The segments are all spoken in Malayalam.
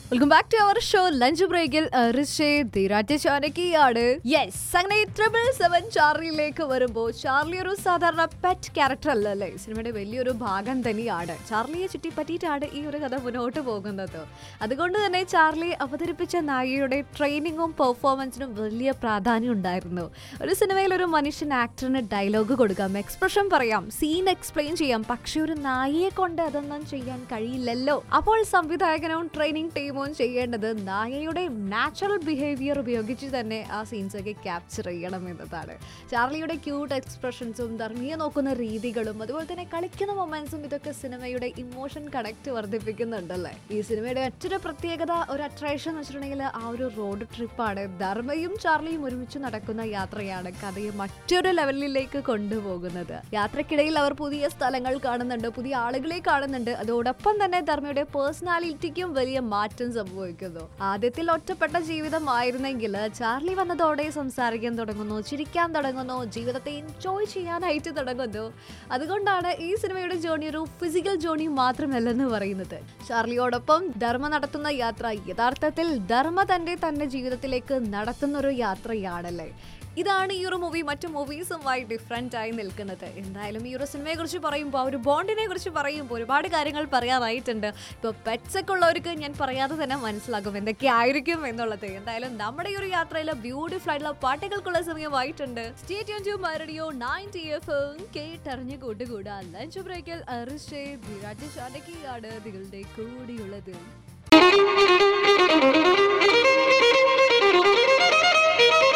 welcome back to our show lunch ബ്രേക്കിൽ ചാനകിയാണ് യെസ് അങ്ങനെ ട്രിപ്പിൾ സെവൻ ചാർലിയിലേക്ക് വരുമ്പോൾ ചാർലി ഒരു സാധാരണ പെറ്റ് ക്യാരക്ടർ അല്ലല്ലേ സിനിമയുടെ വലിയൊരു ഭാഗം തന്നെയാണ് ചാർലിയെ ചുറ്റിപ്പറ്റിയിട്ടാണ് ഈ ഒരു കഥ മുന്നോട്ട് പോകുന്നത് അതുകൊണ്ട് തന്നെ ചാർലി അവതരിപ്പിച്ച നായികയുടെ ട്രെയിനിങ്ങും പെർഫോമൻസിനും വലിയ പ്രാധാന്യം ഉണ്ടായിരുന്നു ഒരു സിനിമയിൽ ഒരു മനുഷ്യൻ ആക്ടറിന് ഡയലോഗ് കൊടുക്കാം എക്സ്പ്രഷൻ പറയാം സീൻ എക്സ്പ്ലെയിൻ ചെയ്യാം പക്ഷെ ഒരു നായയെ കൊണ്ട് അതൊന്നും ചെയ്യാൻ കഴിയില്ലല്ലോ അപ്പോൾ സംവിധായകനും ട്രെയിനിങ് ടീമും ചെയ്യേണ്ടത് നായയുടെ നാച്ചുറൽ ബിഹേവിയർ ഉപയോഗിച്ച് തന്നെ ആ സീൻസ് ഒക്കെ ക്യാപ്ചർ ചെയ്യണം എന്നതാണ് ചാർലിയുടെ ക്യൂട്ട് എക്സ്പ്രഷൻസും ധർമ്മിയെ നോക്കുന്ന രീതികളും അതുപോലെ തന്നെ കളിക്കുന്ന മൊമെന്റ്സും ഇതൊക്കെ സിനിമയുടെ ഇമോഷൻ കണക്ട് വർദ്ധിപ്പിക്കുന്നുണ്ടല്ലേ ഈ സിനിമയുടെ മറ്റൊരു പ്രത്യേകത ഒരു അട്രാക്ഷൻ എന്ന് വെച്ചിട്ടുണ്ടെങ്കിൽ ആ ഒരു റോഡ് ട്രിപ്പാണ് ധർമ്മയും ചാർലിയും ഒരുമിച്ച് നടക്കുന്ന യാത്രയാണ് കഥയെ മറ്റൊരു ലെവലിലേക്ക് കൊണ്ടുപോകുന്നത് യാത്രക്കിടയിൽ അവർ പുതിയ സ്ഥലങ്ങൾ കാണുന്നുണ്ട് പുതിയ ആളുകളെ കാണുന്നുണ്ട് അതോടൊപ്പം തന്നെ ധർമ്മയുടെ പേഴ്സണാലിറ്റിക്കും വലിയ മാറ്റം സംഭവിക്കുന്നു ആദ്യത്തിൽ ഒറ്റപ്പെട്ട ജീവിതമായിരുന്നെങ്കിൽ ചാർലി വന്നതോടെ സംസാരിക്കാൻ തുടങ്ങുന്നു ചിരിക്കാൻ തുടങ്ങുന്നു ജീവിതത്തെ എൻജോയ് ചെയ്യാനായിട്ട് തുടങ്ങുന്നു അതുകൊണ്ടാണ് ഈ സിനിമയുടെ ജേണി ഒരു ഫിസിക്കൽ ജേണി മാത്രമല്ലെന്ന് പറയുന്നത് ചാർലിയോടൊപ്പം ധർമ്മ നടത്തുന്ന യാത്ര യഥാർത്ഥത്തിൽ ധർമ്മ തന്റെ തന്റെ ജീവിതത്തിലേക്ക് നടത്തുന്ന ഒരു യാത്രയാണല്ലേ ഇതാണ് ഈ ഒരു മൂവി മറ്റു മൂവീസുമായി ഡിഫറെൻ്റ് ആയി നിൽക്കുന്നത് എന്തായാലും ഈ ഒരു സിനിമയെ കുറിച്ച് പറയുമ്പോൾ ആ ഒരു ബോണ്ടിനെ കുറിച്ച് പറയുമ്പോൾ ഒരുപാട് കാര്യങ്ങൾ പറയാനായിട്ടുണ്ട് ഇപ്പോൾ പെറ്റ്സ് ഒക്കെ ഉള്ളവർക്ക് ഞാൻ പറയാതെ തന്നെ മനസ്സിലാകും എന്തൊക്കെ ആയിരിക്കും എന്നുള്ളത് എന്തായാലും നമ്മുടെ ഈ ഒരു യാത്രയിൽ ബ്യൂട്ടിഫുൾ ആയിട്ടുള്ള പാട്ടുകൾക്കുള്ള സമയമായിട്ടുണ്ട് സ്റ്റേറ്റ് ടു മരടിയോ നയൻറ്റി എഫ് കേട്ടറിഞ്ഞ് കൂട്ടുകൂടാ ലഞ്ച് ബ്രേക്കിൽ അറിഷേ വിരാട് ചാനകിയാണ് നിങ്ങളുടെ കൂടിയുള്ളത്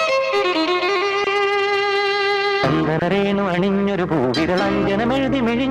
ചന്ദനരേണു അണിഞ്ഞൊരു പൂവിരളഞ്ജനമെഴുതി മെഴി